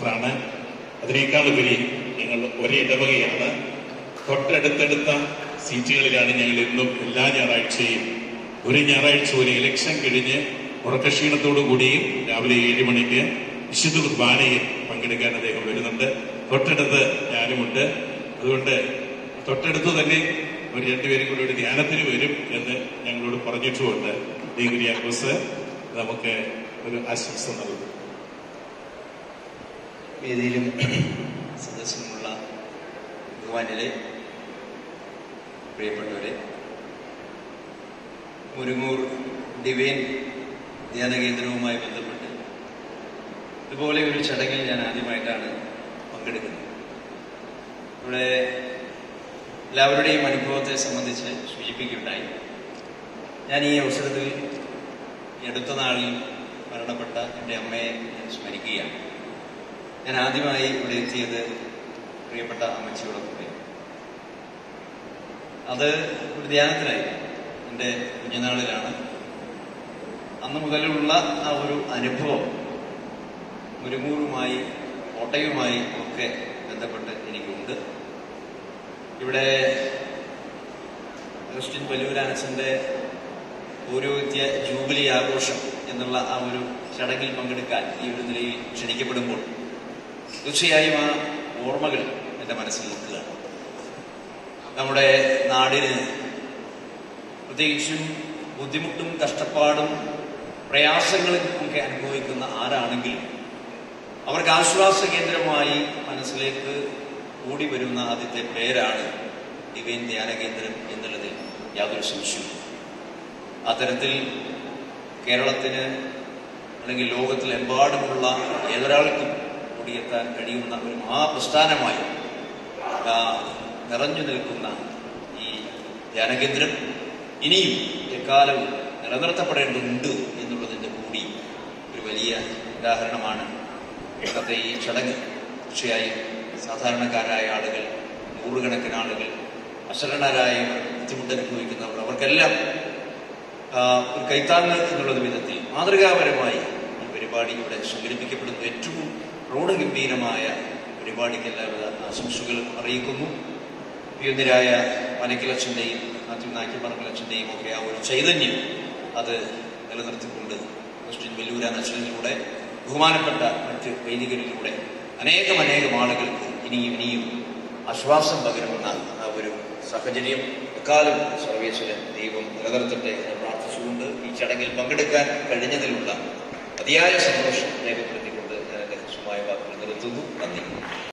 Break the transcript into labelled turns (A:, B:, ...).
A: ഡോക്ടറാണ് അതിനേക്കാളുപരി ഞങ്ങൾ ഒരേ ഇടവകയാണ് തൊട്ടടുത്തടുത്ത സീറ്റുകളിലാണ് ഞങ്ങൾ എന്നും എല്ലാ ഞായറാഴ്ചയും ഒരു ഞായറാഴ്ച ഒരു ഇലക്ഷൻ കഴിഞ്ഞ് ഉറക്കക്ഷീണത്തോടു കൂടിയും രാവിലെ ഏഴ് മണിക്ക് വിശുദ്ധ കുർബാനയിൽ പങ്കെടുക്കാൻ അദ്ദേഹം വരുന്നുണ്ട് തൊട്ടടുത്ത് ഞാനുമുണ്ട് അതുകൊണ്ട് തൊട്ടടുത്ത് തന്നെ ഒരു രണ്ടുപേരും കൂടി ഒരു ധ്യാനത്തിന് വരും എന്ന് ഞങ്ങളോട് പറഞ്ഞിട്ടുമുണ്ട് ഡീഗ്രിയാക്കോസ് നമുക്ക് ഒരു ആശംസ നൽകും
B: വേദിയിലും സദസ്സിലുമുള്ള ഭഗവാനിലെ പ്രിയപ്പെട്ടവരെ മുരുങ്ങൂർ ഡിവൈൻ ധ്യാന കേന്ദ്രവുമായി ബന്ധപ്പെട്ട് ഇതുപോലെ ഒരു ചടങ്ങിൽ ഞാൻ ആദ്യമായിട്ടാണ് പങ്കെടുക്കുന്നത് ഇവിടെ എല്ലാവരുടെയും അനുഭവത്തെ സംബന്ധിച്ച് സൂചിപ്പിക്കുകയുണ്ടായി ഞാൻ ഈ അവസരത്തിൽ ഈ അടുത്ത നാളിൽ മരണപ്പെട്ട എൻ്റെ അമ്മയെ ഞാൻ സ്മരിക്കുകയാണ് ഞാൻ ആദ്യമായി ഇവിടെ എത്തിയത് പ്രിയപ്പെട്ട അമ്മച്ചിയുടെ കൂടെ അത് ഒരു ധ്യാനത്തിലായിരുന്നു എൻ്റെ കുഞ്ഞുനാളിലാണ് അന്ന് മുതലുള്ള ആ ഒരു അനുഭവം മുരുമൂറുമായി കോട്ടയുമായി ഒക്കെ ബന്ധപ്പെട്ട് എനിക്കുണ്ട് ഇവിടെ അഗസ്റ്റിൻ പല്ലൂരാനച്ചൻ്റെ പൗരോഹിത്യ ജൂബിലി ആഘോഷം എന്നുള്ള ആ ഒരു ചടങ്ങിൽ പങ്കെടുക്കാൻ ഈ ഒരു നിലയിൽ ക്ഷണിക്കപ്പെടുമ്പോൾ തീർച്ചയായും ആ ഓർമ്മകൾ എൻ്റെ മനസ്സിൽ നിൽക്കുകയാണ് നമ്മുടെ നാടിന് പ്രത്യേകിച്ചും ബുദ്ധിമുട്ടും കഷ്ടപ്പാടും പ്രയാസങ്ങളും ഒക്കെ അനുഭവിക്കുന്ന ആരാണെങ്കിലും അവർക്ക് ആശ്വാസ കേന്ദ്രമായി മനസ്സിലേക്ക് കൂടി വരുന്ന ആദ്യത്തെ പേരാണ് ഡിവൈൻ ധ്യാന കേന്ദ്രം എന്നുള്ളതിൽ യാതൊരു സംശയവും അത്തരത്തിൽ കേരളത്തിന് അല്ലെങ്കിൽ ലോകത്തിലെമ്പാടുമുള്ള ഏതൊരാൾക്കും ഓടിയെത്താൻ കഴിയുന്ന ഒരു മഹാപ്രസ്ഥാനമായി ആ, നിറഞ്ഞു നിൽക്കുന്ന ഈ ധ്യാനകേന്ദ്രം ഇനിയും എക്കാലവും നിലനിർത്തപ്പെടേണ്ടതുണ്ട് എന്നുള്ളതിൻ്റെ കൂടി ഒരു വലിയ ഉദാഹരണമാണ് ഇന്നത്തെ ഈ ചടങ്ങ് തീർച്ചയായും സാധാരണക്കാരായ ആളുകൾ നൂറുകണക്കിന് ആളുകൾ അശരണരായവർ ബുദ്ധിമുട്ട് അനുഭവിക്കുന്നവർ അവർക്കെല്ലാം ആ, ഒരു കൈത്താങ്ങ് എന്നുള്ള വിധത്തിൽ മാതൃകാപരമായി ഈ പരിപാടി ഇവിടെ സംഘടിപ്പിക്കപ്പെടുന്നു ഏറ്റവും പ്രൗഢഗംഭീരമായ പരിപാടിക്ക് എല്ലാവിധ ആശംസകളും അറിയിക്കുന്നു പ്രിയന്തിരായ പനക്കിലച്ഛൻ്റെയും മാത്യു നാക്കിപ്പറക്കലച്ഛൻ്റെയും ഒക്കെ ആ ഒരു ചൈതന്യം അത് നിലനിർത്തിക്കൊണ്ട് ക്രിസ്ത്യൻ വെല്ലൂരാൻ അച്ഛനിലൂടെ ബഹുമാനപ്പെട്ട മറ്റ് വൈദികരിലൂടെ അനേകം അനേകം ആളുകൾക്ക് ഇനിയും ഇനിയും ആശ്വാസം പകരുമെന്ന ആ ഒരു സാഹചര്യം എക്കാലം സർവേശ്വരൻ ദൈവം നിലനിർത്തട്ടെ എന്ന് പ്രാർത്ഥിച്ചുകൊണ്ട് ഈ ചടങ്ങിൽ പങ്കെടുക്കാൻ കഴിഞ്ഞതിലുള്ള അതിയായ സന്തോഷം രേഖപ്പെടുത്തിക്കൊണ്ട് ഞാൻ എൻ്റെ ഹ്രസ്വമായ വാക്കുകൾ നിർത്തുന്നു നന്ദി